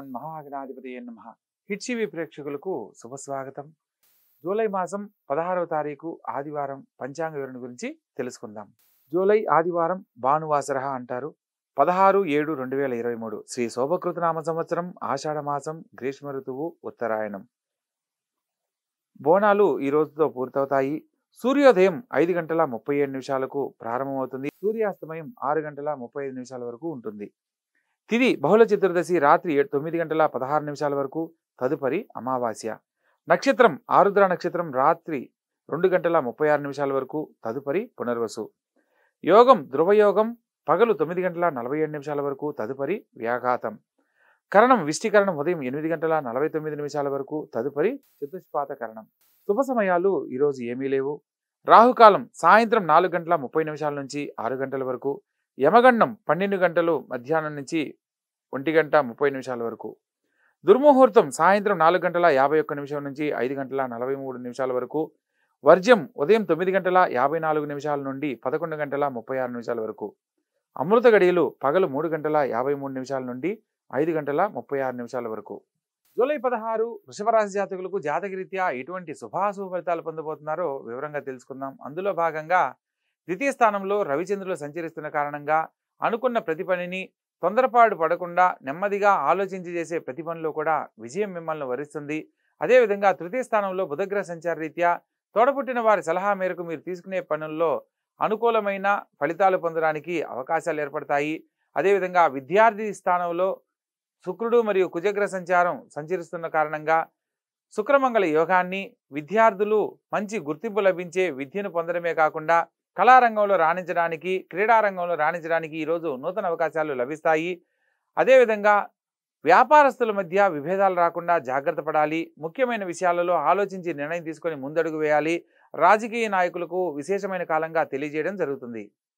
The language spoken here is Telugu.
శ్రీమన్ మహాగణాధిపతి నమ హిట్ టీవీ ప్రేక్షకులకు శుభస్వాగతం జూలై మాసం పదహారవ తారీఖు ఆదివారం పంచాంగ వివరణ గురించి తెలుసుకుందాం జూలై ఆదివారం భానువాసర అంటారు పదహారు ఏడు రెండు వేల ఇరవై మూడు శ్రీ శోభకృతనామ సంవత్సరం ఆషాఢ మాసం గ్రీష్మ ఋతువు ఉత్తరాయణం బోనాలు ఈ రోజుతో పూర్తవుతాయి సూర్యోదయం ఐదు గంటల ముప్పై ఏడు నిమిషాలకు ప్రారంభమవుతుంది సూర్యాస్తమయం ఆరు గంటల ముప్పై ఐదు నిమిషాల వరకు ఉంటుంది తిది బహుళ చతుర్దశి రాత్రి ఏడు తొమ్మిది గంటల పదహారు నిమిషాల వరకు తదుపరి అమావాస్య నక్షత్రం ఆరుద్ర నక్షత్రం రాత్రి రెండు గంటల ముప్పై ఆరు నిమిషాల వరకు తదుపరి పునర్వసు యోగం ధ్రువయోగం పగలు తొమ్మిది గంటల నలభై ఏడు నిమిషాల వరకు తదుపరి వ్యాఘాతం కరణం విష్టికరణం ఉదయం ఎనిమిది గంటల నలభై తొమ్మిది నిమిషాల వరకు తదుపరి చతుష్పాత కరణం శుభ సమయాలు ఈరోజు ఏమీ లేవు రాహుకాలం సాయంత్రం నాలుగు గంటల ముప్పై నిమిషాల నుంచి ఆరు గంటల వరకు యమగండం పన్నెండు గంటలు మధ్యాహ్నం నుంచి ఒంటి గంట ముప్పై నిమిషాల వరకు దుర్ముహూర్తం సాయంత్రం నాలుగు గంటల యాభై ఒక్క నిమిషం నుంచి ఐదు గంటల నలభై మూడు నిమిషాల వరకు వర్జ్యం ఉదయం తొమ్మిది గంటల యాభై నాలుగు నిమిషాల నుండి పదకొండు గంటల ముప్పై ఆరు నిమిషాల వరకు అమృత గడియలు పగలు మూడు గంటల యాభై మూడు నిమిషాల నుండి ఐదు గంటల ముప్పై ఆరు నిమిషాల వరకు జూలై పదహారు వృషభరాశి జాతకులకు జాతకరీత్యా ఎటువంటి శుభాశుభ ఫలితాలు పొందబోతున్నారో వివరంగా తెలుసుకుందాం అందులో భాగంగా ద్వితీయ స్థానంలో రవిచంద్రులు సంచరిస్తున్న కారణంగా అనుకున్న ప్రతి పనిని తొందరపాటు పడకుండా నెమ్మదిగా ఆలోచించి చేసే ప్రతి పనిలో కూడా విజయం మిమ్మల్ని వరిస్తుంది అదేవిధంగా తృతీయ స్థానంలో బుధగ్రహ సంచార రీత్యా తోడపుట్టిన వారి సలహా మేరకు మీరు తీసుకునే పనుల్లో అనుకూలమైన ఫలితాలు పొందడానికి అవకాశాలు ఏర్పడతాయి అదేవిధంగా విద్యార్థి స్థానంలో శుక్రుడు మరియు కుజగ్రహ సంచారం సంచరిస్తున్న కారణంగా శుక్రమంగళ యోగాన్ని విద్యార్థులు మంచి గుర్తింపు లభించే విద్యను పొందడమే కాకుండా కళారంగంలో రాణించడానికి క్రీడారంగంలో రాణించడానికి ఈరోజు నూతన అవకాశాలు లభిస్తాయి అదేవిధంగా వ్యాపారస్తుల మధ్య విభేదాలు రాకుండా జాగ్రత్త పడాలి ముఖ్యమైన విషయాలలో ఆలోచించి నిర్ణయం తీసుకొని ముందడుగు వేయాలి రాజకీయ నాయకులకు విశేషమైన కాలంగా తెలియజేయడం జరుగుతుంది